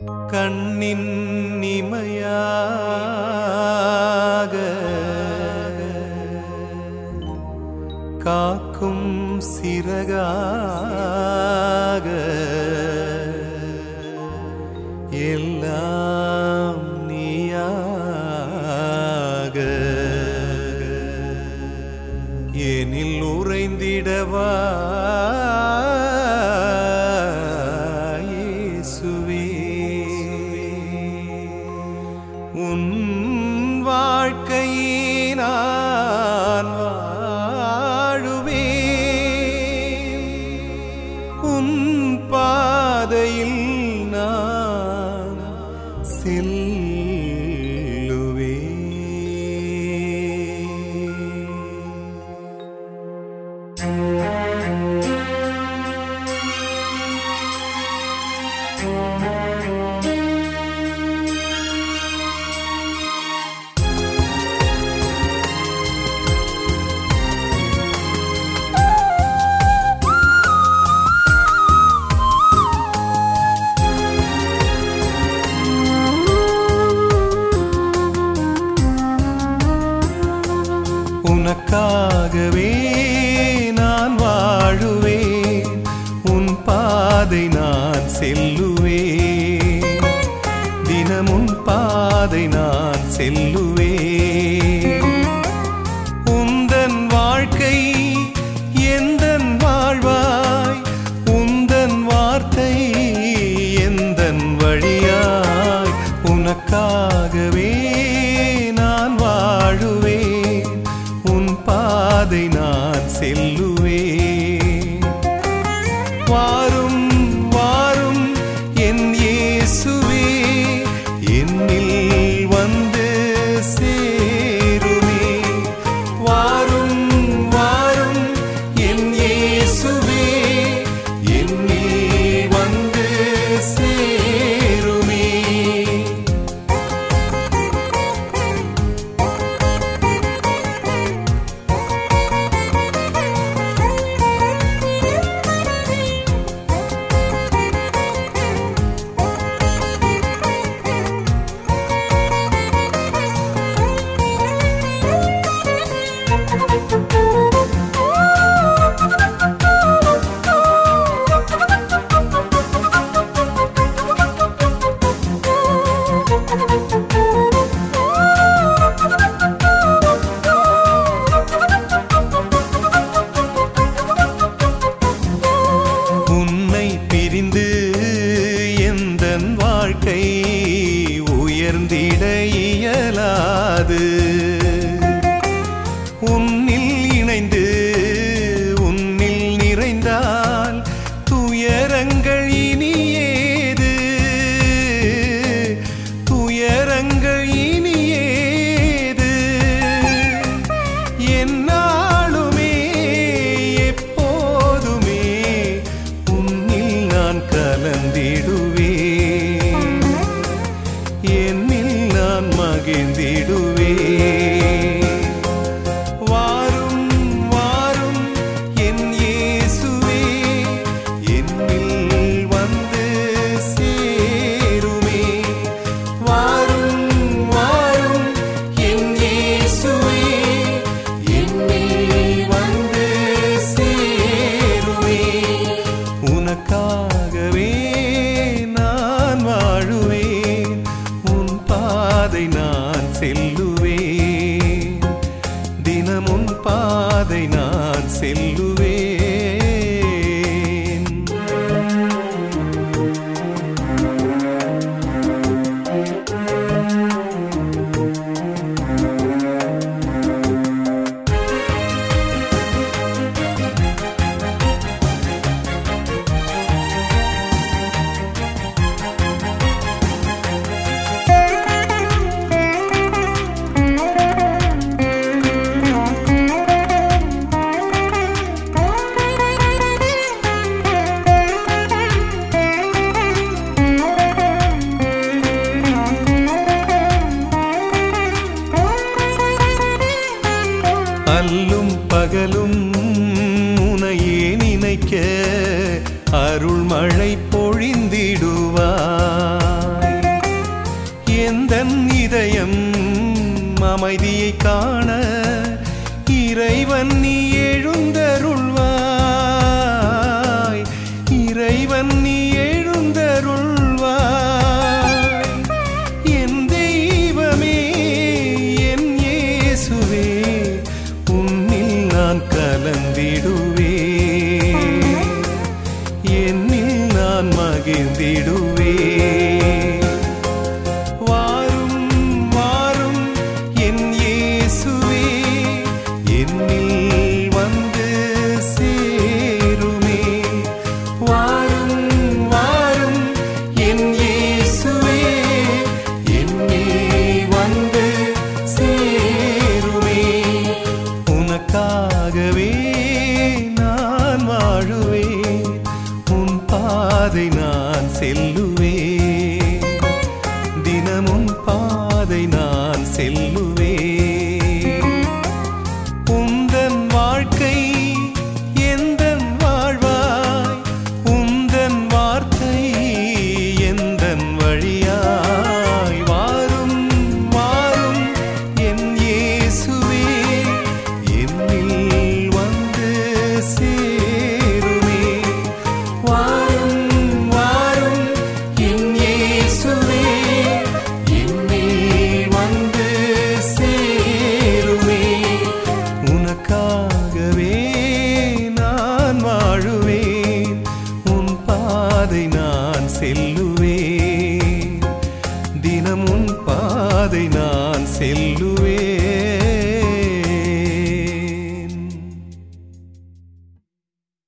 கண்ணின் இமையாக காக்கும் சிறகாக எல்லாம் நீயாக எனில் உறைந்திடவா இயேசுவே உன் வாழ்க்கையை நான் வாழுவேன் உன் பாதையில் நான் செல்லுவேன் உனக்காகவே நான் வாழுவேன் உன் பாதை நான் செல்லுவேன் தினமுன் பாதை நான் செல்லுவேன் உந்தன் வாழ்க்கை எந்தன் வாழ்வாய் உந்தன் வார்த்தை எந்தன் வழியாய் உனக்காகவே நான் வாழுவேன் உன் பாதை நான் செல்லுவேன் வாரும் வாரும் என் இயேசுவே என்னில் வந்து சேருமே வாரும் வாரும் என் இயேசுவே என்னில் வந்து சேருமே உன்னை பிரிந்து எந்தன் வாழ்க்கை உயர்ந்திட இயலாது உன்னில் இணைந்து உன்னில் நிறைந்தால் துயரங்கள் இனி ஏது துயரங்கள் இனி ஏது என்னாலுமே எப்போதுமே உன்னில் நான் கலந்திடுவேன் என்னில் நான் மகிழ்ந்திடுவேன் வாரும் வாரும் என் இயேசுவே என்னில் வந்து சேருமே வாரும் வாரும் என் இயேசுவே என்னில் வந்து சேருமே உனக்காகவே நான் வாழுவேன் உன் பாதை நான் செல்லுவேன் தினம் உன் பாதை நான் செல்லுவேன் அமைதியை காண இறைவன் நீ எழுந்தருள்வாய் இறைவன் நீ எழுந்தருள்வாய் என் தெய்வமே என் இயேசுவே உன்னில் நான் கலந்திடுவே என்னில் நான் மகிழ்ந்திடுவே